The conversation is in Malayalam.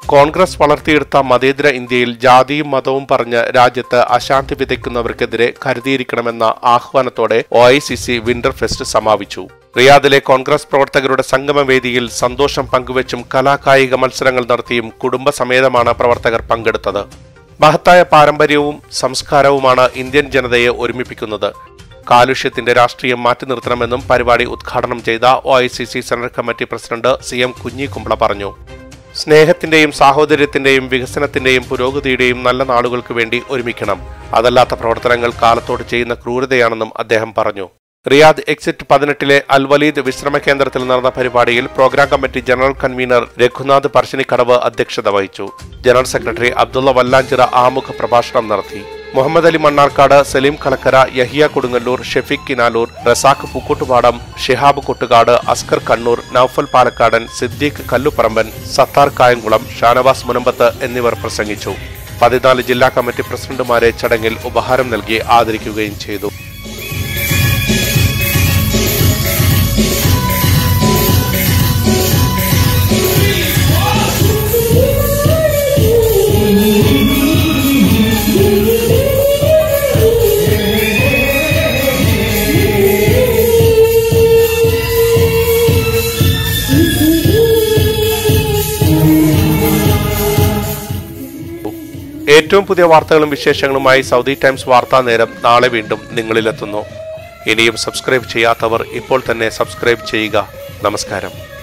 കോൺഗ്രസ് വളർത്തിയെടുത്ത മതേതര ഇന്ത്യയിൽ ജാതിയും മതവും പറഞ്ഞ് രാജ്യത്ത് അശാന്തി വിതയ്ക്കുന്നവർക്കെതിരെ കരുതിയിരിക്കണമെന്ന ആഹ്വാനത്തോടെ O I C C winter fest സമാപിച്ചു റിയാദിലെ കോൺഗ്രസ് പ്രവർത്തകരുടെ സംഗമവേദിയിൽ സന്തോഷം പങ്കുവച്ചും കലാകായിക മത്സരങ്ങൾ നടത്തിയും കുടുംബസമേതമാണ് പ്രവർത്തകർ പങ്കെടുത്തത് മഹത്തായ പാരമ്പര്യവും സംസ്കാരവുമാണ് ഇന്ത്യൻ ജനതയെ ഒരുമിപ്പിക്കുന്നത് കാലുഷ്യത്തിന്റെ രാഷ്ട്രീയം മാറ്റി നിർത്തണമെന്നും പരിപാടി ഉദ്ഘാടനം ചെയ്ത O I C C central committee president C M കുഞ്ഞിക്കുമ്പള പറഞ്ഞു സ്നേഹത്തിന്റെയും സാഹോദര്യത്തിന്റെയും വികസനത്തിന്റെയും പുരോഗതിയുടെയും നല്ല നാളുകൾക്ക് വേണ്ടി ഒരുമിക്കണം അതല്ലാത്ത പ്രവർത്തനങ്ങൾ കാലത്തോട് ചെയ്യുന്ന ക്രൂരതയാണെന്നും അദ്ദേഹം പറഞ്ഞു റിയാദ് എക്സിറ്റ് പതിനെട്ടിലെ അൽ വലീദ് വിശ്രമ കേന്ദ്രത്തിൽ നടന്ന പരിപാടിയിൽ programme committee general convener Raghunath Parassinikadavu അധ്യക്ഷത വഹിച്ചു ജനറൽ സെക്രട്ടറി അബ്ദുള്ള വല്ലാഞ്ചിറ ആമുഖ പ്രഭാഷണം നടത്തി മുഹമ്മദ് അലി മണ്ണാർക്കാട് സലീം കളക്കര യഹിയ കൊടുങ്ങല്ലൂർ ഷെഫീഖ് കിനാലൂർ റസാഖ് പൂക്കോട്ടുപാടം ഷിഹാബ് കൊട്ടുകാട് അസ്കർ കണ്ണൂർ നൌഫൽ പാലക്കാടൻ സിദ്ദീഖ് കല്ലുപറമ്പൻ സത്താർ കായംകുളം ഷാനവാസ് മുനമ്പത്ത് എന്നിവർ പ്രസംഗിച്ചു പതിനാല് ജില്ലാ കമ്മിറ്റി പ്രസിഡന്റുമാരെ ചടങ്ങിൽ ഉപഹാരം നൽകി ആദരിക്കുകയും ചെയ്തു ഏറ്റവും പുതിയ വാർത്തകളും വിശേഷങ്ങളുമായി സൗദി ടൈംസ് വാർത്താ നേരം നാളെ വീണ്ടും നിങ്ങളിലെത്തുന്നു ഇനിയും സബ്സ്ക്രൈബ് ചെയ്യാത്തവർ ഇപ്പോൾ തന്നെ സബ്സ്ക്രൈബ് ചെയ്യുക നമസ്കാരം